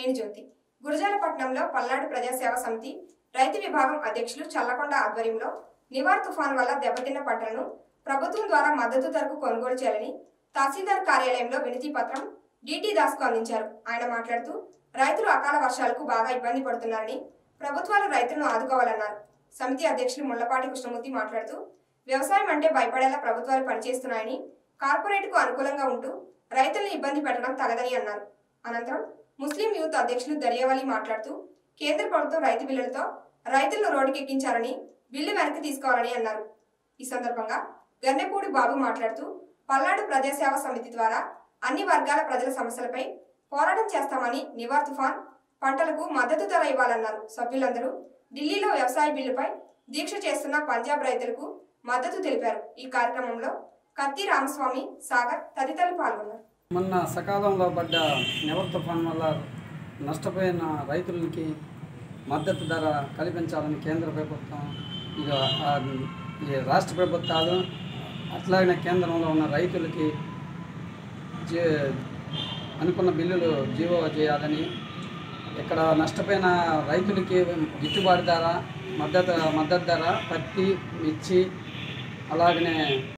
నేను జ్యోతి గురజాలపట్నంలో పల్నాడు ప్రజాసేవ సమితి రైతు విభాగం అధ్యక్షులు చల్లకొండ ఆధ్వర్యంలో నివార్ తుఫాన్ వల్ల దెబ్బతిన్న పంటలను ప్రభుత్వం ద్వారా మద్దతు ధరకు కొనుగోలు చేయాలని తహసీల్దార్ కార్యాలయంలో వినతి పత్రం డిటి దాస్కు అందించారు ఆయన మాట్లాడుతూ రైతులు అకాల వర్షాలకు బాగా ఇబ్బంది పడుతున్నారని ప్రభుత్వాలు రైతులను ఆదుకోవాలన్నారు సమితి అధ్యక్షులు ముళ్లపాటి కృష్ణమూర్తి మాట్లాడుతూ వ్యవసాయం అంటే భయపడేలా ప్రభుత్వాలు పనిచేస్తున్నాయని కార్పొరేట్కు అనుకూలంగా ఉంటూ రైతుల్ని ఇబ్బంది పెట్టడం తగదని అన్నారు అనంతరం ముస్లిం యూత్ అధ్యక్షులు దర్యావలి మాట్లాడుతూ కేంద్ర ప్రభుత్వం రైతు బిల్లులతో రైతులను రోడ్డుకెక్కించారని బిల్లు వెనక్కి తీసుకోవాలని అన్నారు ఈ సందర్భంగా గన్నెపూడి బాబు మాట్లాడుతూ పల్నాడు ప్రజాసేవ సమితి ద్వారా అన్ని వర్గాల ప్రజల సమస్యలపై పోరాటం చేస్తామని నివార్ తుఫాన్ పంటలకు మద్దతు ధర ఇవ్వాలన్నారు సభ్యులందరూ ఢిల్లీలో వ్యవసాయ బిల్లుపై దీక్ష చేస్తున్న పంజాబ్ రైతులకు మద్దతు తెలిపారు ఈ కార్యక్రమంలో కత్తి రామస్వామి సాగర్ తదితరులు పాల్గొన్నారు మొన్న సకాలంలో పడ్డ నెవర్ తుఫాన్ వల్ల నష్టపోయిన రైతులకి మద్దతు ధర కల్పించాలని కేంద్ర ప్రభుత్వం ఇక ఆ, ఈ రాష్ట్ర ప్రభుత్వాలు అట్లాగనే కేంద్రంలో ఉన్న రైతులకి జీ అనుకున్న బిల్లులు జీవో చేయాలని ఇక్కడ నష్టపోయిన రైతులకి గిట్టుబాటు ధర మద్దతు మద్దతు ధర పత్తి మిర్చి అలాగనే